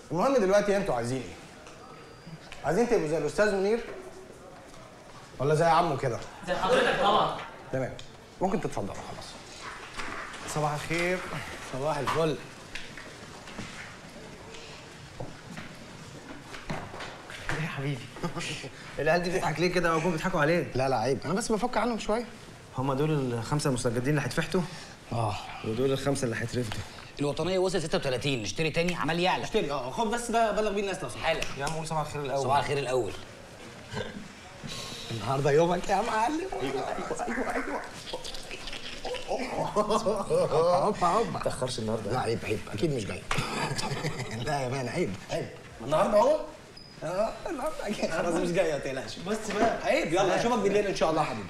المهم دلوقتي انتوا عايزين ايه؟ عايزين تبقوا زي الاستاذ منير ولا زي عمه كده؟ زي حضرتك طبعا تمام ممكن تتفضلوا خلاص صباح الخير صباح الفل ايه يا حبيبي العيال دي بتضحك ليه كده وهم بيضحكوا عليه لا لا عيب انا بس بفك عنهم شويه هم دول الخمسه المستجدين اللي هيتفحتوا اه ودول الخمسه اللي هيترفدوا الوطنيه وصل 36 نشتري تاني عمال يعلى اشتري اه خد بس ده بلغ بيه الناس لو سمحت حالا يا عم قول صباح الخير الاول صباح الخير الاول النهارده يومك يا معلم ايوه ايوه ايوه هوبا هوبا ما تاخرش النهارده لا عيب عيب اكيد مش جاي لا يا مان عيب عيب النهارده اهو اه النهارده جاي خلاص مش جاي ما تقلقش بس بقى عيب يلا اشوفك بالليل ان شاء الله يا حبيبي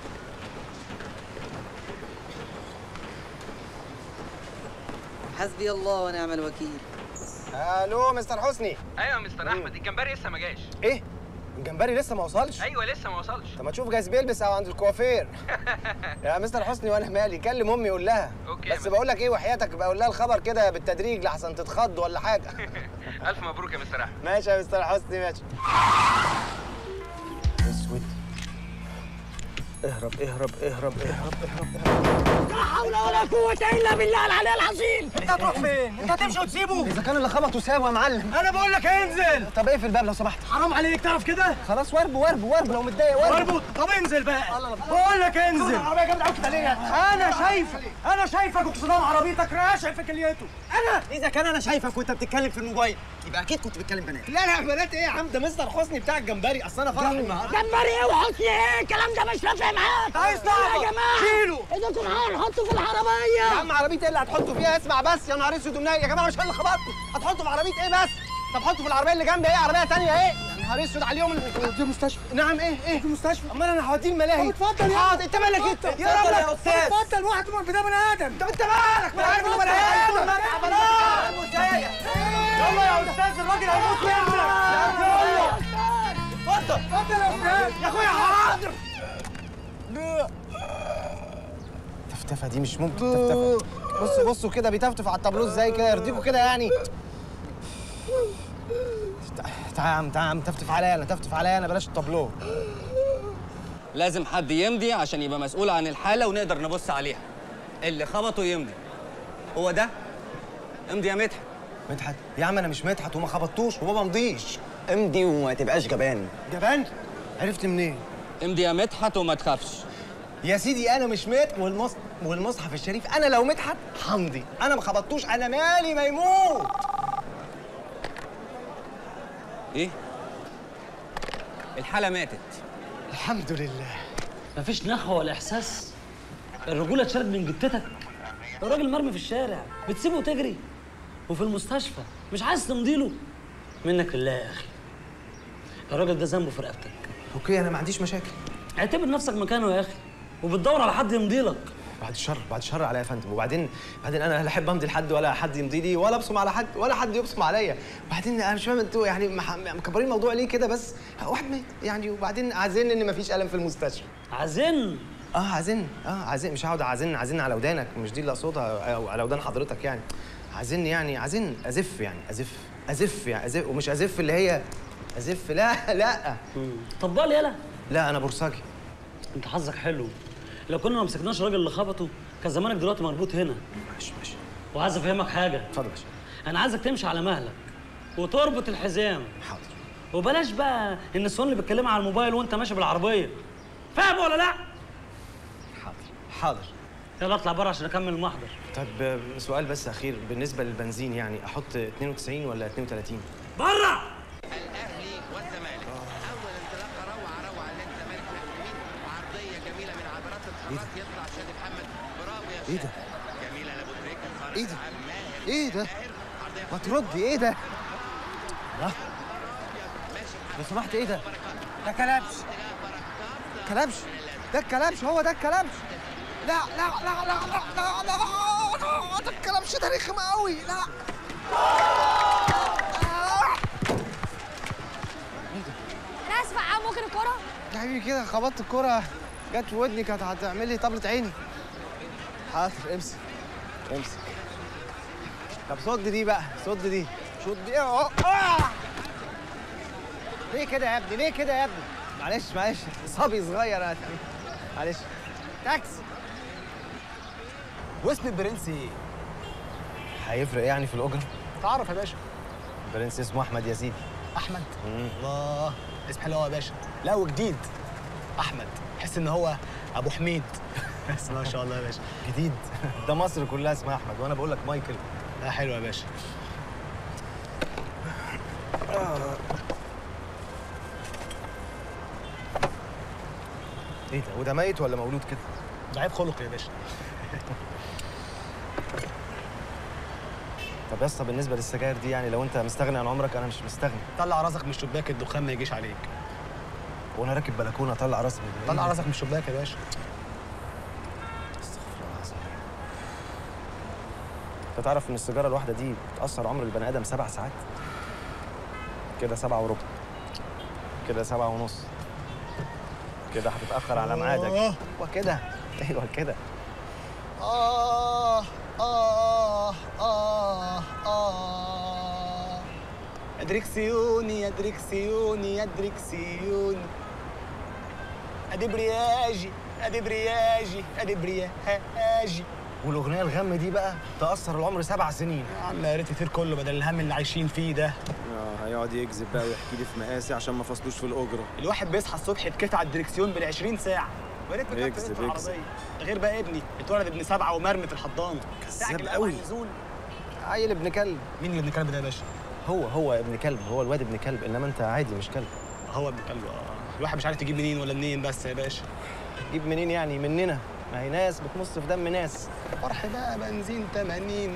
حسبي الله ونعم الوكيل الو مستر حسني ايوه يا مستر احمد الجمبري لسه ما جاش ايه الجمبري لسه ما وصلش ايوه لسه ما وصلش طب ما تشوف جايز بيلبس او عند الكوافير يا مستر حسني وانا مالي كلم امي قول لها أوكي يا بس مستر. بقول لك ايه وحياتك بقول لها الخبر كده بالتدريج لحسن تتخض ولا حاجه الف مبروك يا مستر احمد ماشي يا مستر حسني ماشي اسود اهرب اهرب اهرب اهرب انت هتروح فين؟ انت هتمشي وتسيبه؟ اذا كان اللي خبطه سابه يا معلم انا بقول لك انزل طب اقفل الباب لو سمحت حرام عليك تعرف كده خلاص ورب ورب ورب لو متضايق ورب اربط طب انزل بقى بقول لك انزل العربيه جامده قوي كده ليه انا شايفك انا شايفك وقصدام عربيتك راشع في كليته انا اذا كان انا شايفك وانت بتتكلم في الموبايل يبقى اكيد كنت بتكلم بنات لا لا بنات ايه يا عم ده مستر حسني بتاع الجمبري اصل انا فرح النهارده جمبري ايه وحطي ايه الكلام ده مش نافع معاك عايز تعرف يا جماعه شيله ايدكم هنحطه في يا العربيه عم عربيه ايه اللي هتحطه فيها اسمع بس يا نهار اسود ومنيل يا جماعه مش انا اللي خبطته هتحطه في عربيه ايه بس طب حطه في العربيه اللي جنبي ايه عربيه تانية ايه يا نهار اسود على اليوم اللي في المستشفى نعم ايه ايه في المستشفى امال انا هوديه الملاهي اتفضل يا حاضر انت مالك انت يا رب يا استاذ اتفضل واحد من ده بني ادم طب انت مالك ما عارف انه بني ادم يلا يا استاذ الراجل هيموت منك يلا اتفضل اتفضل يا استاذ يا اخويا حاضر تفتفه دي مش ممكن تفتفه بصوا بصوا كده بيتفتف على التابلو ازاي كده يرضيكوا كده يعني تع- تعال يا عم تعال يا عم تفتف عليا انا تفتف عليا انا بلاش التابلو لازم حد يمضي عشان يبقى مسؤول عن الحالة ونقدر نبص عليها اللي خبطه يمضي هو ده امضي يا مدحت مدحت يا عم انا مش مدحت وما خبطتوش وما بمضيش امضي وما تبقاش جبان جبان عرفت منين امضي يا مدحت وما تخافش يا سيدي انا مش مدحت والمص... والمصحف الشريف انا لو مدحت همضي انا ما خبطتوش انا مالي ما يموت ايه الحالة ماتت الحمد لله مفيش نخوه ولا احساس الرجوله اتشالت من جتتك الراجل مرمي في الشارع بتسيبه وتجري وفي المستشفى مش عايز تمضيله منك لله يا اخي الراجل ده ذنبه في رقبتك اوكي انا ما عنديش مشاكل اعتبر نفسك مكانه يا اخي وبتدور على حد يمضي لك بعد الشر بعد الشر عليا يا فندم وبعدين بعدين انا لا احب امضي لحد ولا حد يمضي لي ولا ابصم على حد ولا حد يبصم عليا وبعدين انا مش فاهم انتوا يعني مح- مكبرين الموضوع ليه كده بس واحد مات يعني وبعدين عايزين ان مفيش الم في المستشفى عزن اه عايزين اه عايزين مش هقعد اعزن عايزين على ودانك مش دي اللي اقصدها او على ودان حضرتك يعني عايزين يعني عايزين ازف يعني ازف ازف يعني ازف ومش ازف اللي هي ازف لا لا طب لي يلا لا انا بورساجي انت حظك حلو لو كنا ما مسكناش الراجل اللي خبطه كان زمانك دلوقتي مربوط هنا ماشي ماشي وعايز افهمك حاجه اتفضل يا باشا انا عايزك تمشي على مهلك وتربط الحزام حاضر وبلاش بقى النسوان اللي بيتكلموا على الموبايل وانت ماشي بالعربيه فاهم ولا لا حاضر حاضر يلا اطلع بره عشان اكمل المحضر طب آه، سؤال بس اخير بالنسبه للبنزين يعني احط 92 ولا 32 بره الاهلي والزمالك اول انطلاقه روعه روعه للزمالك ناحيه اليمين وعرضيه جميله من عبرات الحراس يطلع شادي محمد برافو يا ايه شادي. ده؟ جميله لابو تريكه صانع ايه ده؟ العاب ماهر ايه ده؟ ماهر. عرضيه ما تردي ايه ده؟ لا لو سمحت ايه ده؟ ده كلبش كلبش ده الكلبش هو ده الكلبش لا لا لا لا لا لا لا لا ده الكلبش ده رخم قوي لا انا اسف يا عم ممكن الكرة؟ يا حبيبي كده خبطت الكرة جت في ودني كانت هتعمل لي طبلة عيني حاضر امسك امسك طب صد دي بقى صد دي شوط دي اهو آه! ليه كده يا ابني ليه كده يا ابني معلش معلش صبي صغير يا ابني. معلش تاكسي واسم البرنس ايه؟ هيفرق يعني في الاجره تعرف يا باشا البرنس اسمه احمد يا سيدي احمد الله اسم حلو قوي يا باشا لا وجديد احمد حس ان هو ابو حميد بس ما شاء الله يا باشا جديد ده مصر كلها اسمها احمد وانا بقول لك مايكل لا حلو يا باشا ايه ده وده ميت ولا مولود كده ده عيب خلق يا باشا طب يا اسطى بالنسبه للسجاير دي يعني لو انت مستغني عن عمرك انا مش مستغني طلع راسك من الشباك الدخان ما يجيش عليك وانا راكب بلكونه اطلع راسي من طلع راسك من الشباك يا باشا استغفر الله العظيم انت تعرف ان السيجاره الواحده دي بتاثر عمر البني ادم سبع ساعات كده سبعة وربع كده سبعة ونص كده هتتأخر على ميعادك آه. وكده ايوه كده آه آه آه آه يا دريكسيوني يا دريكسيوني يا دريكسيوني ادي برياجي ادي برياجي ادي برياجي والاغنيه الغم دي بقى تأثر العمر سبع سنين يا عم يا ريت يطير كله بدل الهم اللي عايشين فيه ده اه هيقعد يكذب بقى ويحكي لي في مقاسي عشان ما فصلوش في الاجره الواحد بيصحى الصبح يتكت على الدريكسيون بال 20 ساعه ويا ريت ما كان يكذب، في يكذب. العربيه ده غير بقى ابني اتولد ابن سبعه ومرمي في الحضانه كذاب ساعة الأول قوي. النزول. عيل ابن كلب مين اللي ابن كلب ده يا باشا؟ هو هو ابن كلب هو الواد ابن كلب انما انت عادي مش كلب هو ابن كلب اه الواحد مش عارف تجيب منين ولا منين بس يا باشا جيب منين يعني مننا ما هي ناس بتمص في دم ناس فرح بقى بنزين 80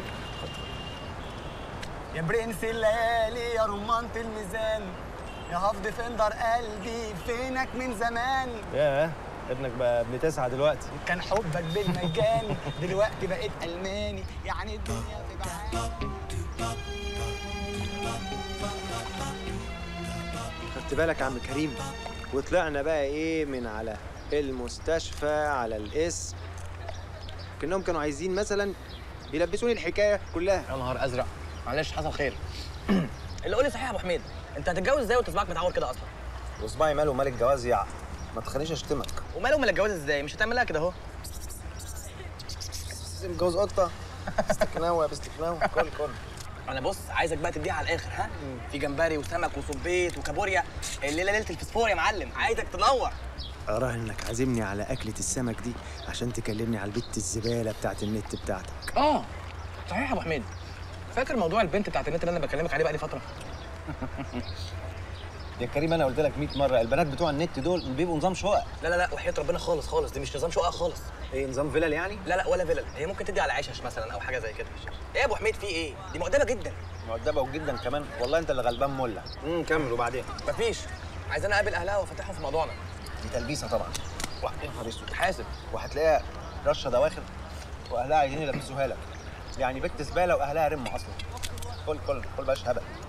يا برنس الليالي يا رمانة الميزان يا هفض فندر قلبي فينك من زمان ياه ابنك بقى ابن تسعة دلوقتي كان حبك بالمجان دلوقتي بقيت ألماني يعني الدنيا في بعاد خدت بالك يا عم كريم وطلعنا بقى ايه من على المستشفى على الاسم كانهم كانوا عايزين مثلا يلبسوني الحكايه كلها يا نهار ازرق معلش حصل خير اللي قول لي صحيح يا ابو حميد انت هتتجوز ازاي وتصبعك متعور كده اصلا وصباعي ماله مال الجواز يع ما تخلينيش اشتمك وماله امال الجواز ازاي مش هتعملها كده اهو متجوز قطه استكناوه باستكناوه كل كل انا بص عايزك بقى تديها على الاخر ها في جمبري وسمك وصبيت وكابوريا الليله ليله الفسفور يا معلم عايزك تنور اراهن انك عازمني على اكله السمك دي عشان تكلمني على البت الزباله بتاعت النت بتاعتك اه صحيح يا ابو حميد فاكر موضوع البنت بتاعت النت اللي انا بكلمك عليه بقى لي فتره يا كريم انا قلت لك 100 مره البنات بتوع النت دول بيبقوا نظام شقق لا لا لا وحياه ربنا خالص خالص دي مش نظام شقق خالص ايه نظام فيلل يعني لا لا ولا فيلل هي ممكن تدي على عشش مثلا او حاجه زي كده ايه يا ابو حميد في ايه دي مؤدبه جدا مؤدبه جدا كمان والله انت اللي غلبان مله امم كمل وبعدين مفيش عايز انا اقابل اهلها وافتحهم في موضوعنا دي تلبيسه طبعا واحد يا نهار اسود حاسب وهتلاقيها رشه دواخل واهلها عايزين يلبسوها لك يعني بنت زباله واهلها رموا اصلا كل كل كل باش هبل